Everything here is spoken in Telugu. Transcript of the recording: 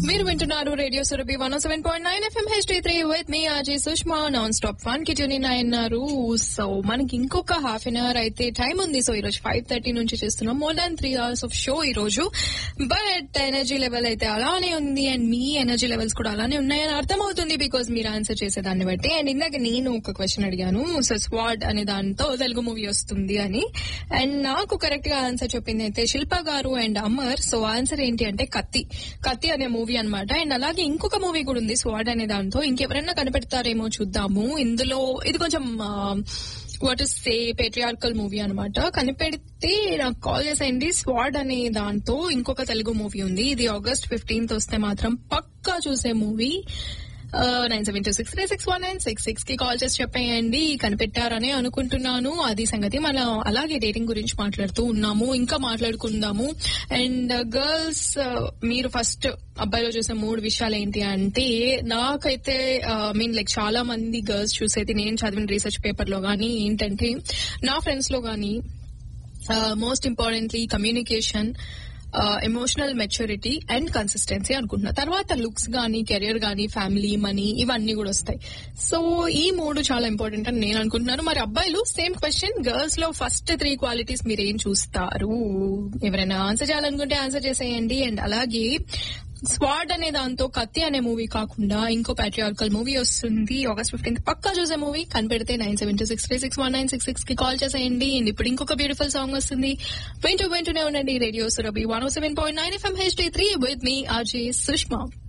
మీరు వింటున్నారు radio Surabhi one seven point nine FM HD three with me RJ Sushma non stop fun కి ట్యూన్ అన్నారు సో మనకి ఇంకొక హాఫ్ అన్ అవర్ అయితే టైం ఉంది సో ఈ రోజు ఫైవ్ థర్టీ నుంచి చేస్తున్నాం more than three hours of show ఈ రోజు బట్ ఎనర్జీ లెవెల్ అయితే అలానే ఉంది అండ్ మీ ఎనర్జీ లెవెల్స్ కూడా అలానే ఉన్నాయని అర్థమవుతుంది బికాస్ మీరు ఆన్సర్ చేసేదాన్ని బట్టి అండ్ ఇందాక నేను ఒక క్వశ్చన్ అడిగాను సో స్వాడ్ అనే దాంతో తెలుగు మూవీ వస్తుంది అని అండ్ నాకు కరెక్ట్ గా ఆన్సర్ చెప్పింది అయితే శిల్ప గారు అండ్ అమర్ సో ఆన్సర్ ఏంటి అంటే కత్తి కత్తి అనే మూవీ అన్నమాట అండ్ అలాగే ఇంకొక మూవీ కూడా ఉంది స్వాడ్ అనే దాంతో ఇంకెవరైనా కనిపెడతారేమో చూద్దాము ఇందులో ఇది కొంచెం what is say patriarchal movie అనమాట కనిపెడితే నాకు కాల్ చేసేయండి స్వాడ్ అనే దాంతో ఇంకొక తెలుగు మూవీ ఉంది ఇది ఆగస్ట్ ఫిఫ్టీన్త్ వస్తే మాత్రం పక్కా చూసే movie nine seven two six three six one nine six six కి కాల్ చేసి చెప్పేయండి కనిపెట్టారని అనుకుంటున్నాను అది సంగతి మనం అలాగే డేటింగ్ గురించి మాట్లాడుతూ ఉన్నాము ఇంకా మాట్లాడుకుందాము అండ్ గర్ల్స్ మీరు ఫస్ట్ అబ్బాయిలో చూసే మూడు విషయాలు ఏంటి అంటే నాకైతే మీన్ లైక్ చాలా మంది గర్ల్స్ చూసేది నేను చదివిన రీసెర్చ్ పేపర్ లో గానీ ఏంటంటే నా ఫ్రెండ్స్ లో గానీ most importantly communication emotional maturity and consistency అనుకుంటున్నా తర్వాత లుక్స్ గానీ కెరియర్ గానీ ఫ్యామిలీ మనీ ఇవన్నీ కూడా వస్తాయి సో ఈ మూడు చాలా ఇంపార్టెంట్ అని నేను అనుకుంటున్నాను మరి అబ్బాయిలు సేమ్ క్వశ్చన్ గర్ల్స్ లో ఫస్ట్ త్రీ క్వాలిటీస్ మీరు ఏం చూస్తారు ఎవరైనా ఆన్సర్ చేయాలనుకుంటే ఆన్సర్ చేసేయండి అండ్ అలాగే స్వాడ్ అనే దాంతో కత్తి అనే మూవీ కాకుండా ఇంకో ప్యాట్రియార్కల్ మూవీ వస్తుంది ఆగస్ట్ ఫిఫ్టీన్త్ పక్కా చూసే మూవీ కనిపెడితే nine seven two six three six one nine six six కి కాల్ చేసేయండి అండ్ ఇప్పుడు ఇంకొక బ్యూటిఫుల్ సాంగ్ వస్తుంది వింటూ వింటూనే ఉండండి radio Surabhi one seven point nine FM HD three with me RJ Sushma